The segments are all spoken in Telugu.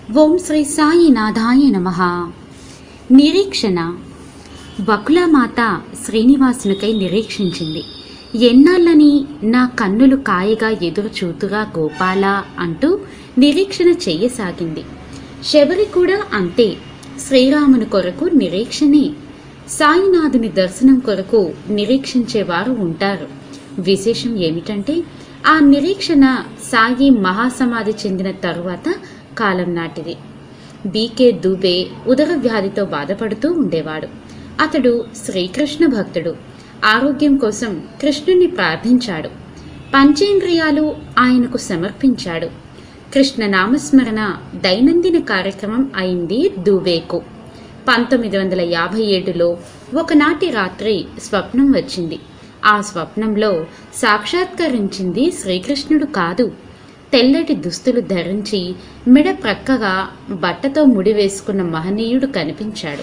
ఓం శ్రీ సాయినాథాయ నమ నిరీక్షణ బకులామాత శ్రీనివాసునికై నిరీక్షించింది ఎన్నాళ్ళని నా కన్నులు కాయగా ఎదురు చూతుగా గోపాల అంటూ నిరీక్షణ చెయ్యసాగింది శబరి కూడా అంతే శ్రీరాముని కొరకు నిరీక్షణే సాయినాథుని దర్శనం కొరకు నిరీక్షించేవారు ఉంటారు విశేషం ఏమిటంటే ఆ నిరీక్షణ సాయి మహాసమాధి చెందిన తరువాత కాలం నాటిది బీకే దూబే ఉదర వ్యాధితో బాధపడుతూ ఉండేవాడు అతడు శ్రీకృష్ణ భక్తుడు ఆరోగ్యం కోసం కృష్ణుని ప్రార్థించాడు పంచేంద్రియాలు ఆయనకు సమర్పించాడు కృష్ణ నామస్మరణ దైనందిన కార్యక్రమం అయింది దూబేకు పంతొమ్మిది వందల యాభై ఏడులో ఒకనాటి రాత్రి స్వప్నం వచ్చింది ఆ స్వప్నంలో సాక్షాత్కరించింది శ్రీకృష్ణుడు కాదు తెల్లటి దుస్తులు ధరించి మెడ ప్రక్కగా బట్టతో ముడివేసుకున్న మహనీయుడు కనిపించాడు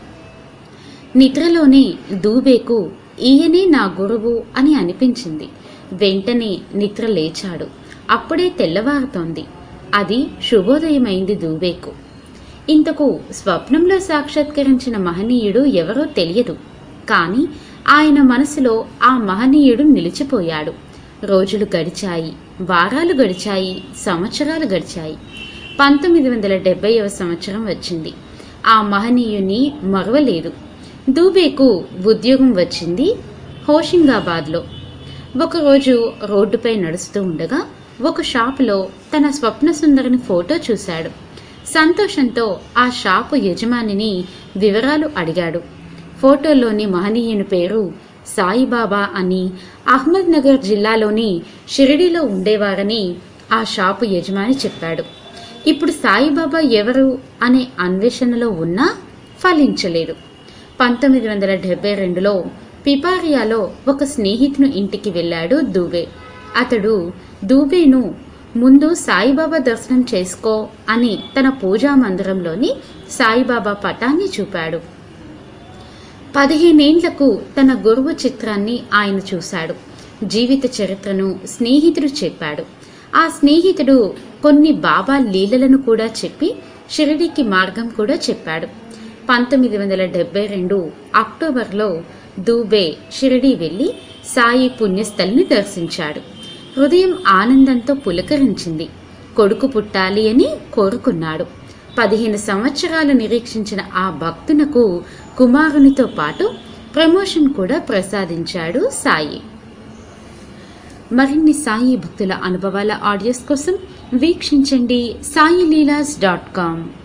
నిద్రలోనే దూబేకు ఈయనే నా గురువు అని అనిపించింది వెంటనే నిద్ర లేచాడు అప్పుడే తెల్లవారుతోంది అది శుభోదయమైంది దూబేకు ఇంతకు స్వప్నంలో సాక్షాత్కరించిన మహనీయుడు ఎవరో తెలియదు కాని ఆయన మనసులో ఆ మహనీయుడు నిలిచిపోయాడు రోజులు గడిచాయి వారాలు గడిచాయి సంవత్సరాలు గడిచాయి పంతొమ్మిది వందల డెబ్బైవ సంవత్సరం వచ్చింది ఆ మహనీయుని మరవలేదు దూబేకు ఉద్యోగం వచ్చింది హోషింగాబాద్లో ఒకరోజు రోడ్డుపై నడుస్తూ ఉండగా ఒక షాపులో తన స్వప్న సుందరిని ఫోటో చూశాడు సంతోషంతో ఆ షాపు యజమానిని వివరాలు అడిగాడు ఫోటోలోని మహనీయుని పేరు సాయిబాబా అని అహ్మద్ నగర్ జిల్లాలోని షిరిడిలో ఉండేవారని ఆ షాపు యజమాని చెప్పాడు ఇప్పుడు సాయిబాబా ఎవరు అనే అన్వేషణలో ఉన్నా ఫలించలేదు పంతొమ్మిది వందల డెబ్బై రెండులో పిపారియాలో ఒక స్నేహితుని ఇంటికి వెళ్ళాడు దూబే అతడు దూబేను ముందు సాయిబాబా దర్శనం చేసుకో అని తన పూజా మందిరంలోని సాయిబాబా పటాన్ని చూపాడు పదిహేనేండ్లకు తన గురువు చిత్రాన్ని ఆయన చూశాడు జీవిత చరిత్రను స్నేహితుడు చెప్పాడు ఆ స్నేహితుడు కొన్ని బాబా లీలలను కూడా చెప్పి షిరిడికి మార్గం కూడా చెప్పాడు పంతొమ్మిది వందల డెబ్బై రెండు అక్టోబర్లో దూబే షిరిడి వెళ్లి సాయి పుణ్యస్థలిని దర్శించాడు హృదయం ఆనందంతో పులకరించింది కొడుకు పుట్టాలి అని కోరుకున్నాడు పదిహేను సంవత్సరాలు నిరీక్షించిన ఆ భక్తునకు కుమారునితో పాటు ప్రమోషన్ కూడా ప్రసాదించాడు సాయి మరిన్ని సాయి భక్తుల అనుభవాల ఆడియోస్ కోసం వీక్షించండి సాయి లీలాస్ డాట్ కామ్